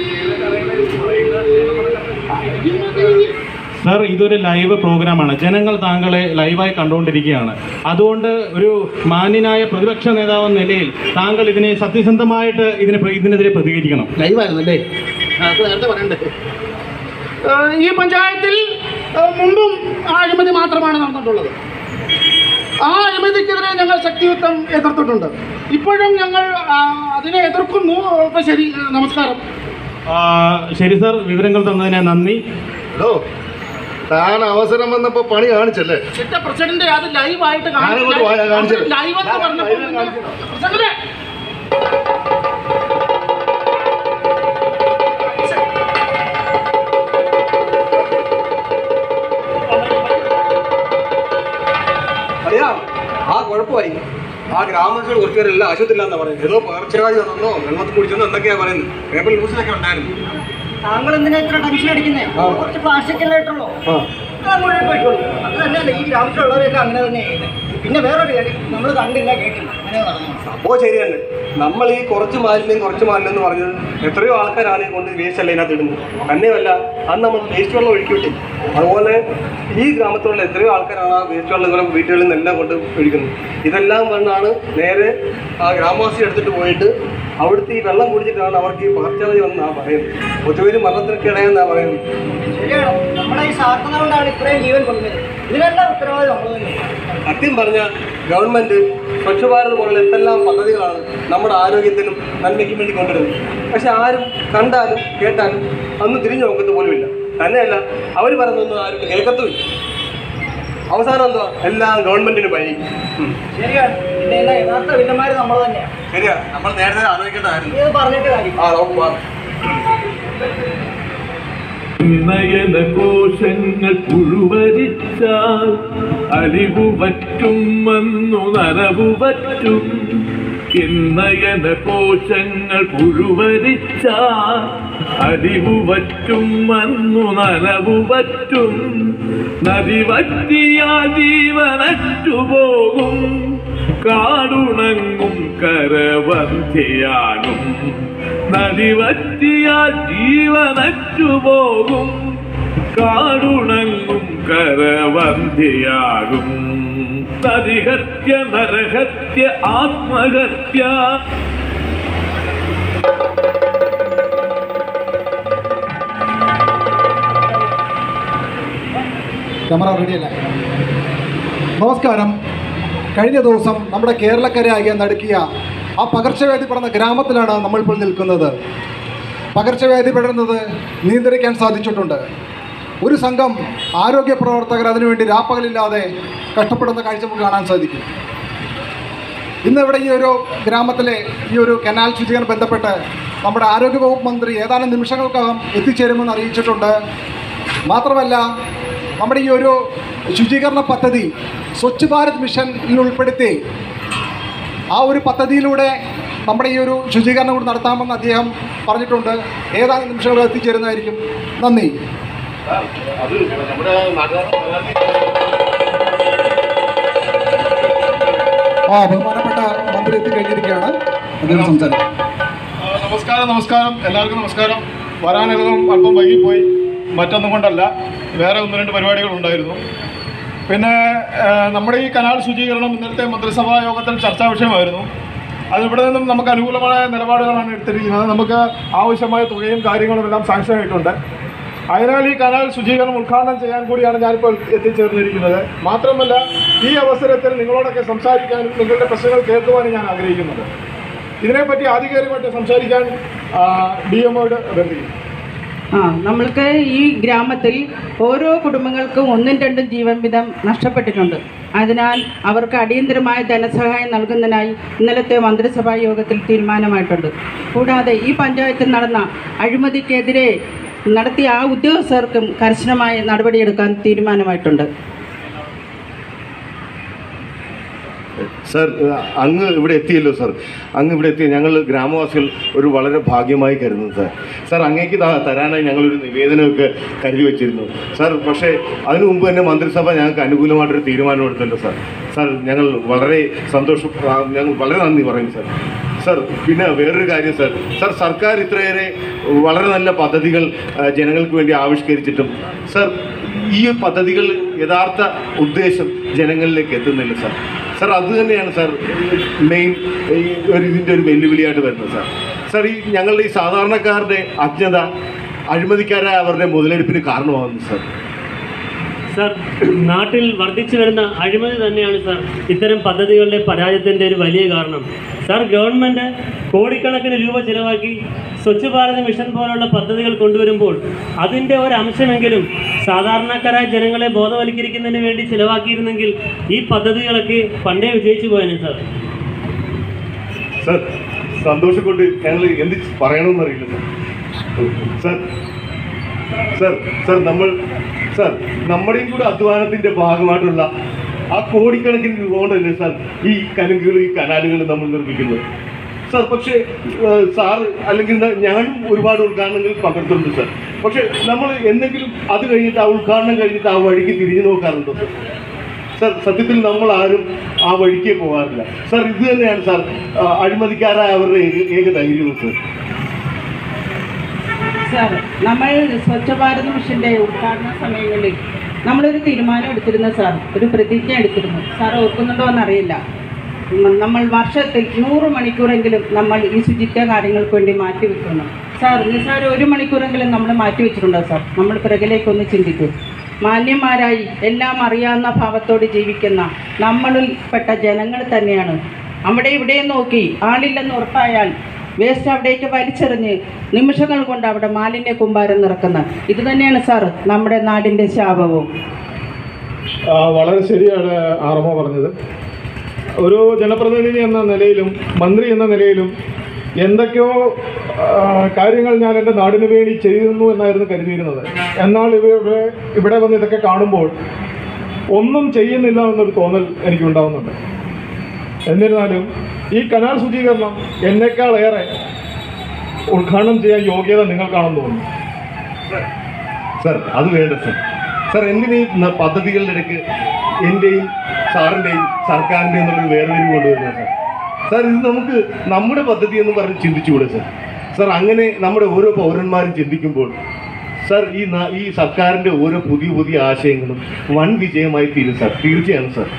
സർ ഇതൊരു ലൈവ് പ്രോഗ്രാമാണ് ജനങ്ങൾ താങ്കളെ ലൈവായി കണ്ടുകൊണ്ടിരിക്കുകയാണ് അതുകൊണ്ട് ഒരു മാന്യനായ പ്രതിപക്ഷ നേതാവ് എന്ന നിലയിൽ താങ്കൾ ഇതിനെ സത്യസന്ധമായിട്ട് ഇതിനെ ഇതിനെതിരെ പ്രതികരിക്കണം ലൈവായിരുന്നല്ലേ അത് നേരത്തെ പറയണ്ടേ ആ, ഈ പഞ്ചായത്തിൽ ആ, മുമ്പും ആ അഴിമതി മാത്രമാണ് നടന്നിട്ടുള്ളത് ആ അഴിമതിക്കെതിരെ ഞങ്ങൾ ശക്തിയുക്തം എതിർത്തിട്ടുണ്ട് ഇപ്പോഴും ഞങ്ങൾ ആ, അതിനെ എതിർക്കുന്നു ഇപ്പൊ ശരി നമസ്കാരം ആ, ശരി സർ വിവരങ്ങൾ തന്നതിന് നന്ദി ഹലോ താൻ അവസരം വന്നപ്പോ പണി കാണിച്ചല്ലേ എന്റെ പ്രസിഡന്റ് അത് ലൈവായിട്ട് ഞാനങ്ങോട്ട് വാ, ഞാൻ കാണിച്ചു തരാം. ലൈവ് എന്ന് പറഞ്ഞപ്പോൾ നിങ്ങൾ- പ്രസിഡന്റ് അറിയാം ആ കുഴപ്പമായി ആ ഗ്രാമത്തിൽ കുറച്ച് പേരെല്ലാം ആശുപത്രിയിലാന്നാ പറയുന്നത് ഏതോ പകർച്ചവ്യാധി വന്നോ വെള്ളത്തിൽ കുടിച്ചെന്നോ എന്തൊക്കെയാ പറയുന്നത് പേപ്പറിൽ ന്യൂസിലൊക്കെ ഉണ്ടായിരുന്നു താങ്കൾ എന്തിനാ ഇത്ര ടെൻഷൻ അടിക്കുന്നേ കുറച്ച് പ്ലാസ്റ്റിക് അല്ലേ ഇട്ടുള്ളൂ അത് മുഴുവൻ പോയിക്കോളൂ അത് തന്നെയല്ല ഈ ഗ്രാമത്തിലുള്ളവരൊക്കെ അങ്ങനെ തന്നെ ചെയ്യുന്നത് പിന്നെ വേറൊരു കാര്യം നമ്മൾ കണ്ടില്ല കേട്ടില്ല അങ്ങനെ നടന്നു സംഭവം ശരി തന്നെ നമ്മൾ ഈ കുറച്ച് മാലിന്യം കുറച്ച് മാലിന്യം എന്ന് പറഞ്ഞത് എത്രയോ ആൾക്കാരാണ് ഈ കൊണ്ട് വേസ്റ്റ് അല്ല ഇതിനകത്ത് ഇടുന്നത് തന്നെയല്ല അന്ന് നമ്മൾ വേസ്റ്റ് വെള്ളം ഒഴുക്കി വിട്ടു അതുപോലെ ഈ ഗ്രാമത്തിലുള്ള എത്രയോ ആൾക്കാരാണ് ആ വേസ്റ്റ് വെള്ളം ഇങ്ങനെ വീട്ടുകളിൽ നിന്നെല്ലാം കൊണ്ട് ഒഴിക്കുന്നത് ഇതെല്ലാം വന്നാണ് നേരെ ആ ഗ്രാമവാസി എടുത്തിട്ട് പോയിട്ട് അവിടുത്തെ ഈ വെള്ളം കുടിച്ചിട്ടാണ് അവർക്ക് ഈ പകർച്ചവ്യാധി വന്നാ പറയുന്നത് ഒത്തുപേര് മരണത്തിനൊക്കെ ഇടയെന്നാ പറയുന്നത് ശരിയാണ് നമ്മളെ ഈ സാധ്യത കൊണ്ടാണ് ഇത്രയും ജീവൻ കൊണ്ടത് ഇതിനെല്ലാം ഉത്തരവാദി നമ്മൾ തന്നെ സത്യം പറഞ്ഞ ഗവൺമെന്റ് സ്വച്ഛ ഭാരത് പോലുള്ള എന്തെല്ലാം പദ്ധതികളാണ് നമ്മുടെ ആരോഗ്യത്തിനും നന്മയ്ക്കും വേണ്ടി കൊണ്ടുവരുന്നത് പക്ഷെ ആരും കണ്ടാലും കേട്ടാലും അന്ന് തിരിഞ്ഞു നോക്കത്ത് പോലുമില്ല തന്നെയല്ല അവർ പറയുന്നൊന്നും ആരും കേൾക്കത്തുമില്ല അവസാനം എന്തുവാ എല്ലാം ഗവൺമെന്റിന് പഴി ശരിയാണ് ഇതിന്റെ എല്ലാം യഥാർത്ഥ വില്ലന്മാര് നമ്മൾ തന്നെയാണ് ശരിയാ നമ്മൾ നേരത്തെ ആലോചിക്കേണ്ടതായിരുന്നു ഇത് പറഞ്ഞിട്ട് കാര്യം ആ നോക്കുക നയന കോശങ്ങൾ പുഴുവരിച്ചാൽ അലിവു പറ്റും വന്നു നനവു പറ്റും എന്നയന കോശങ്ങൾ പുഴുവരിച്ചാൽ അലിവു പറ്റും വന്നു നനവു പറ്റും നദി വറ്റിയാൽ ജീവനറ്റുപോകും കാടുണങ്ങും കരവന്ധ്യയാകും നദി വറ്റിയാൽ ജീവനറ്റുപോകും കാടുണങ്ങും കരവന്ധ്യയാകും നദിഹത്യ നരഹത്യ ആത്മഹത്യ ക്യാമറ റെഡിയല്ല നമസ്കാരം കഴിഞ്ഞ ദിവസം നമ്മുടെ കേരളക്കരയാകെ നടുക്കിയ ആ പകർച്ചവ്യാധി പടർന്ന ഗ്രാമത്തിലാണ് നമ്മളിപ്പോൾ നിൽക്കുന്നത് പകർച്ചവ്യാധി പടരുന്നത് നിയന്ത്രിക്കാൻ സാധിച്ചിട്ടുണ്ട് ഒരു സംഘം ആരോഗ്യ പ്രവർത്തകർ അതിനുവേണ്ടി രാപ്പകലില്ലാതെ കഷ്ടപ്പെടുന്ന കാഴ്ച നമുക്ക് കാണാൻ സാധിക്കും ഇന്ന് ഇവിടെ ഈ ഒരു ഗ്രാമത്തിലെ ഈ ഒരു കനാൽ ശുചീകരണം ബന്ധപ്പെട്ട് നമ്മുടെ ആരോഗ്യവകുപ്പ് മന്ത്രി ഏതാനും നിമിഷങ്ങൾക്കകം എത്തിച്ചേരുമെന്ന് അറിയിച്ചിട്ടുണ്ട് മാത്രമല്ല നമ്മുടെ ഈ ഒരു ശുചീകരണ പദ്ധതി സ്വച്ഛ് ഭാരത് മിഷനിൽ ഉൾപ്പെടുത്തി ആ ഒരു പദ്ധതിയിലൂടെ നമ്മുടെ ഈ ഒരു ശുചീകരണം കൂടി നടത്താമെന്ന് അദ്ദേഹം പറഞ്ഞിട്ടുണ്ട് ഏതാനും നിമിഷങ്ങൾ എത്തിച്ചേരുന്നതായിരിക്കും നന്ദി അത് നമ്മുടെ ആ ബഹുമാനപ്പെട്ട മന്ത്രി എത്തിക്കഴിഞ്ഞിരിക്കുകയാണ് അദ്ദേഹം സംസാരിക്കും ആ, നമസ്കാരം നമസ്കാരം എല്ലാവർക്കും നമസ്കാരം വരാനുള്ളതും അല്പം വൈകിപ്പോയി മറ്റൊന്നും കൊണ്ടല്ല വേറെ ഒന്ന് രണ്ട് പരിപാടികൾ ഉണ്ടായിരുന്നു പിന്നെ ആ, നമ്മുടെ ഈ കനാൽ ശുചീകരണം ഇന്നലത്തെ മന്ത്രിസഭാ യോഗത്തിൽ ചർച്ചാ വിഷയമായിരുന്നു അത് ഇവിടെ നിന്നും നമുക്ക് അനുകൂലമായ നിലപാടുകളാണ് എടുത്തിരിക്കുന്നത് നമുക്ക് ആവശ്യമായ തുകയും കാര്യങ്ങളും എല്ലാം സാങ്ഷൻ ആയിട്ടുണ്ട് അതിനാൽ ഈ കനാൽ ശുചീകരണം ഉദ്ഘാടനം ചെയ്യാൻ കൂടിയാണ് ഞാനിപ്പോൾ എത്തിച്ചേർന്നിരിക്കുന്നത് മാത്രമല്ല ഈ അവസരത്തിൽ നിങ്ങളോടൊക്കെ സംസാരിക്കാനും നിങ്ങളുടെ പ്രശ്നങ്ങൾ കേൾക്കുവാനും ഞാൻ ആഗ്രഹിക്കുന്നുണ്ട് ഇതിനെപ്പറ്റി ആധികാരികമായിട്ട് സംസാരിക്കാൻ ഡി എമ്മോട് ബന്ധിക്കും ആ നമ്മൾക്ക് ഈ ഗ്രാമത്തിൽ ഓരോ കുടുംബങ്ങൾക്കും ഒന്നും രണ്ടും ജീവൻ വിധം നഷ്ടപ്പെട്ടിട്ടുണ്ട് അതിനാൽ അവർക്ക് അടിയന്തരമായ ധനസഹായം നൽകുന്നതിനായി ഇന്നലത്തെ മന്ത്രിസഭാ യോഗത്തിൽ തീരുമാനമായിട്ടുണ്ട് കൂടാതെ ഈ പഞ്ചായത്തിൽ നടന്ന അഴിമതിക്കെതിരെ നടത്തിയ ആ ഉദ്യോഗസ്ഥർക്കും കർശനമായ നടപടിയെടുക്കാൻ തീരുമാനമായിട്ടുണ്ട് സർ അങ്ങ് ഇവിടെ എത്തിയല്ലോ സർ അങ്ങ് ഇവിടെ എത്തിയ ഞങ്ങൾ ഗ്രാമവാസികൾ ഒരു വളരെ ഭാഗ്യമായി കരുതുന്നു സാർ സാർ അങ്ങേക്ക് ത- തരാനായി ഞങ്ങളൊരു നിവേദനമൊക്കെ കരുതി വെച്ചിരുന്നു സാർ പക്ഷേ അതിനു മുമ്പ് തന്നെ മന്ത്രിസഭ ഞങ്ങൾക്ക് അനുകൂലമായിട്ടൊരു തീരുമാനം എടുത്തല്ലോ സാർ സാർ ഞങ്ങൾ വളരെ സന്തോഷം ആ, ഞങ്ങൾ വളരെ നന്ദി പറയും സാർ സാർ പിന്നെ വേറൊരു കാര്യം സാർ സാർ സർക്കാർ ഇത്രയേറെ വളരെ നല്ല പദ്ധതികൾ ആ, ജനങ്ങൾക്ക് വേണ്ടി ആവിഷ്കരിച്ചിട്ടും സാർ ഈ പദ്ധതികൾ യഥാർത്ഥ ഉദ്ദേശം ജനങ്ങളിലേക്ക് എത്തുന്നില്ല സാർ സാർ അത് തന്നെയാണ് സാർ മെയിൻ ഈ ഒരു ഇതിൻ്റെ ഒരു വെല്ലുവിളിയായിട്ട് വരുന്നത് സാർ സാർ ഈ ഞങ്ങളുടെ ഈ സാധാരണക്കാരുടെ അജ്ഞത അഴിമതിക്കാരായ അവരുടെ മുതലെടുപ്പിന് കാരണമാകുന്നു സാർ സാർ നാട്ടിൽ വർദ്ധിച്ചു വരുന്ന അഴിമതി തന്നെയാണ് സാർ ഇത്തരം പദ്ധതികളുടെ പരാജയത്തിൻ്റെ ഒരു വലിയ കാരണം സാർ ഗവൺമെൻറ് കോടിക്കണക്കിന് രൂപ ചിലവാക്കി സ്വച്ഛ് ഭാരത് മിഷൻ പോലുള്ള പദ്ധതികൾ കൊണ്ടുവരുമ്പോൾ അതിൻ്റെ ഒരു അംശമെങ്കിലും സാധാരണക്കാരായ ജനങ്ങളെ ബോധവൽക്കരിക്കുന്നതിന് വേണ്ടി ചിലവാക്കിയിരുന്നെങ്കിൽ ഈ പദ്ധതികളൊക്കെ പണ്ടേ വിജയിച്ചു പോയേനെ സാർ സാർ സന്തോഷം കൊണ്ട് ഞങ്ങൾ എന്ത് പറയണമെന്ന് അറിയില്ല സാർ സാർ സാർ നമ്മൾ സാർ നമ്മുടെയും കൂടെ അധ്വാനത്തിന്റെ ഭാഗമായിട്ടുള്ള ആ കോടിക്കണക്കിന് രൂപ കൊണ്ടല്ലേ സാർ ഈ കലുങ്കുകളും ഈ കനാലുകളും നമ്മൾ നിർമ്മിക്കുന്നത് സാർ പക്ഷേ ഏഹ്, സാർ അല്ലെങ്കിൽ ന- ഞാനും ഒരുപാട് ഉദ്ഘാടനങ്ങളിൽ പങ്കെടുത്തിട്ടുണ്ട് സാർ പക്ഷേ നമ്മൾ എന്തെങ്കിലും അത് കഴിഞ്ഞിട്ട് ആ ഉദ്ഘാടനം കഴിഞ്ഞിട്ട് ആ വഴിക്ക് തിരിഞ്ഞു നോക്കാറുണ്ടോ സാർ സാർ സത്യത്തിൽ നമ്മൾ ആരും ആ വഴിക്കേ പോകാറില്ല സാർ ഇത് തന്നെയാണ് സാർ ആ, അഴിമതിക്കാരായ അവരുടെ ഏക- ഏക ധൈര്യവും സാർ സാർ നമ്മൾ സ്വച്ഛ ഭാരത് മിഷന്റെ ഉദ്ഘാടന സമയങ്ങളിൽ നമ്മളൊരു തീരുമാനം എടുത്തിരുന്നു സാർ ഒരു പ്രതിജ്ഞ എടുത്തിരുന്നു സാർ ഓർക്കുന്നുണ്ടോ എന്നറിയില്ല ഉം, നമ്മൾ വർഷത്തിൽ നൂറ് മണിക്കൂറെങ്കിലും നമ്മൾ ഈ ശുചിത്വ കാര്യങ്ങൾക്ക് വേണ്ടി മാറ്റിവെക്കുന്നു സാർ നിസ്സാരം ഒരു മണിക്കൂറെങ്കിലും നമ്മൾ മാറ്റിവെച്ചിട്ടുണ്ടോ സാർ നമ്മൾ പിറകിലേക്കൊന്ന് ചിന്തിക്കൂ മാന്യന്മാരായി എല്ലാം അറിയാവുന്ന ഭാവത്തോട് ജീവിക്കുന്ന നമ്മളിൽപ്പെട്ട ജനങ്ങൾ തന്നെയാണ് അവിടെ ഇവിടെ നോക്കി ആളില്ലെന്ന് ഉറപ്പായാൽ വേസ്റ്റ് അവിടേക്ക് വലിച്ചെറിഞ്ഞ് നിമിഷങ്ങൾ കൊണ്ട് അവിടെ മാലിന്യ കുമ്പാരം നിറക്കുന്നത് ഇത് തന്നെയാണ് സാർ നമ്മുടെ നാടിൻ്റെ ശാപവും ആ, വളരെ ശരിയാണ് ആർമോ പറഞ്ഞത് ഒരു ജനപ്രതിനിധി എന്ന നിലയിലും മന്ത്രി എന്ന നിലയിലും എന്തൊക്കെയോ ആ, കാര്യങ്ങൾ ഞാൻ എൻ്റെ നാടിന് വേണ്ടി ചെയ്യുന്നു എന്നായിരുന്നു കരുതിയിരുന്നത് എന്നാൽ ഇവിടെ ഇവിടെ വന്ന് ഇതൊക്കെ കാണുമ്പോൾ ഒന്നും ചെയ്യുന്നില്ല എന്നൊരു തോന്നൽ എനിക്കുണ്ടാവുന്നുണ്ട് എന്നിരുന്നാലും ഈ കനാൽ ശുചീകരണം എന്നെക്കാളേറെ ഉദ്ഘാടനം ചെയ്യാൻ യോഗ്യത നിങ്ങൾക്കാണെന്ന് തോന്നുന്നു സർ അത് വേണ്ട സർ സർ എന്തിനീ ന- പദ്ധതികളുടെ ഇടയ്ക്ക് എൻ്റെയും സാറിൻ്റെയും സർക്കാരിൻ്റെയും എന്നുള്ളൊരു വേർതിരിവ് കൊണ്ടുവരുന്നത് സാർ സാർ ഇത് നമുക്ക് നമ്മുടെ പദ്ധതി എന്ന് പറഞ്ഞ് ചിന്തിച്ചുകൂടെ സാർ സാർ അങ്ങനെ നമ്മുടെ ഓരോ പൗരന്മാരും ചിന്തിക്കുമ്പോൾ സാർ ഈ ന- ഈ സർക്കാരിൻ്റെ ഓരോ പുതിയ പുതിയ ആശയങ്ങളും വൻ വിജയമായി തീരും സാർ തീർച്ചയാണ് സാർ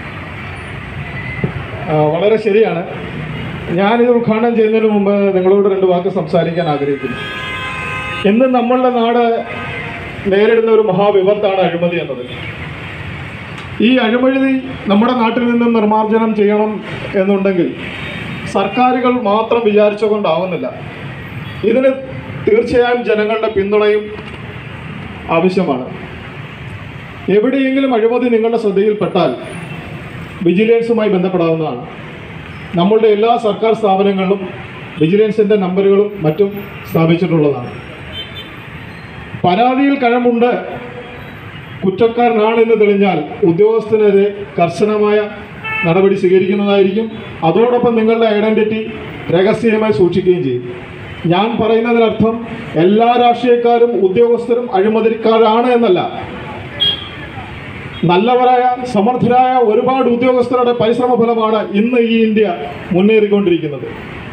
ആ, വളരെ ശരിയാണ് ഞാനിത് ഉദ്ഘാടനം ചെയ്യുന്നതിന് മുമ്പ് നിങ്ങളോട് രണ്ട് വാക്ക് സംസാരിക്കാൻ ആഗ്രഹിക്കുന്നു ഇന്ന് നമ്മളുടെ നാട് നേരിടുന്ന ഒരു മഹാവിപത്താണ് അഴിമതി എന്നത് ഈ അഴിമതി നമ്മുടെ നാട്ടിൽ നിന്നും നിർമ്മാർജ്ജനം ചെയ്യണം എന്നുണ്ടെങ്കിൽ സർക്കാരുകൾ മാത്രം വിചാരിച്ചുകൊണ്ടാവുന്നില്ല ഇതിന് തീർച്ചയായും ജനങ്ങളുടെ പിന്തുണയും ആവശ്യമാണ് എവിടെയെങ്കിലും അഴിമതി നിങ്ങളുടെ ശ്രദ്ധയിൽപ്പെട്ടാൽ വിജിലൻസുമായി ബന്ധപ്പെടാവുന്നതാണ് നമ്മളുടെ എല്ലാ സർക്കാർ സ്ഥാപനങ്ങളിലും വിജിലൻസിൻ്റെ നമ്പറുകളും മറ്റും സ്ഥാപിച്ചിട്ടുള്ളതാണ് പരാതിയിൽ കഴമ്പുണ്ട് കുറ്റക്കാരനാണെന്ന് തെളിഞ്ഞാൽ ഉദ്യോഗസ്ഥനെതിരെ കർശനമായ നടപടി സ്വീകരിക്കുന്നതായിരിക്കും അതോടൊപ്പം നിങ്ങളുടെ ഐഡൻറ്റിറ്റി രഹസ്യമായി സൂക്ഷിക്കുകയും ചെയ്യും ഞാൻ പറയുന്നതിനർത്ഥം എല്ലാ രാഷ്ട്രീയക്കാരും ഉദ്യോഗസ്ഥരും അഴിമതിക്കാരാണ് എന്നല്ല നല്ലവരായ സമർത്ഥരായ ഒരുപാട് ഉദ്യോഗസ്ഥരുടെ പരിശ്രമ ഫലമാണ് ഇന്ന് ഈ ഇന്ത്യ മുന്നേറിക്കൊണ്ടിരിക്കുന്നത്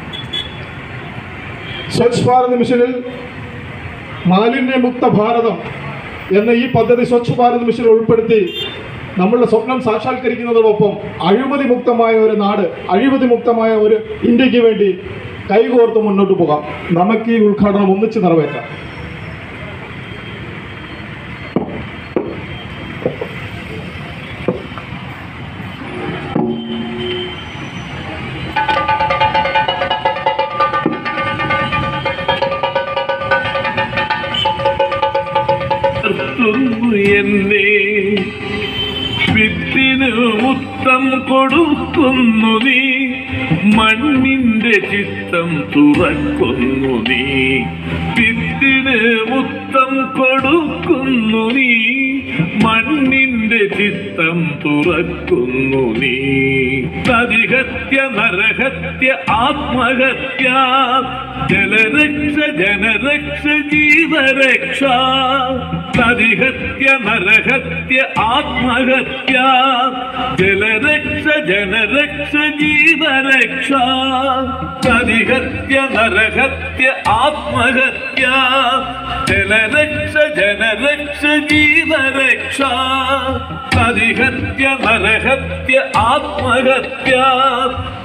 സ്വച്ഛ് ഭാരത് മിഷനിൽ മാലിന്യമുക്ത ഭാരതം എന്ന ഈ പദ്ധതി സ്വച്ഛ് ഭാരത് മിഷനിൽ ഉൾപ്പെടുത്തി നമ്മളുടെ സ്വപ്നം സാക്ഷാത്കരിക്കുന്നതോടൊപ്പം അഴിമതി മുക്തമായ ഒരു നാട് അഴിമതി മുക്തമായ ഒരു ഇന്ത്യക്ക് വേണ്ടി കൈകോർത്ത് മുന്നോട്ട് പോകാം നമുക്ക് ഈ ഉദ്ഘാടനം ഒന്നിച്ച് നിറവേറ്റാം നിർത്തുന്നു എന്നെ വിത്തിന് മുത്തം കൊടുക്കുന്നു നീ മണ്ണിന്റെ ചിത്തം തുറക്കുന്നു നീ വിത്തിന് മുത്തം കൊടുക്കുന്നു നീ മണ്ണിന്റെ ചിത്തം തുറക്കുന്നു നീ നദിഹത്യ നരഹത്യ ആത്മഹത്യ ജലരക്ഷ ജനരക്ഷ ജീവരക്ഷ നദിഹത്യ നരഹത്യ ആത്മഹത്യ ജലരക്ഷ ജനരക്ഷ ജീവരക്ഷ നദിഹത്യ നരഹത്യ ആത്മഹത്യ ജലരക്ഷ ജനരക്ഷ ജീവരക്ഷ നദിഹത്യ നരഹത്യ ആത്മഹത്യ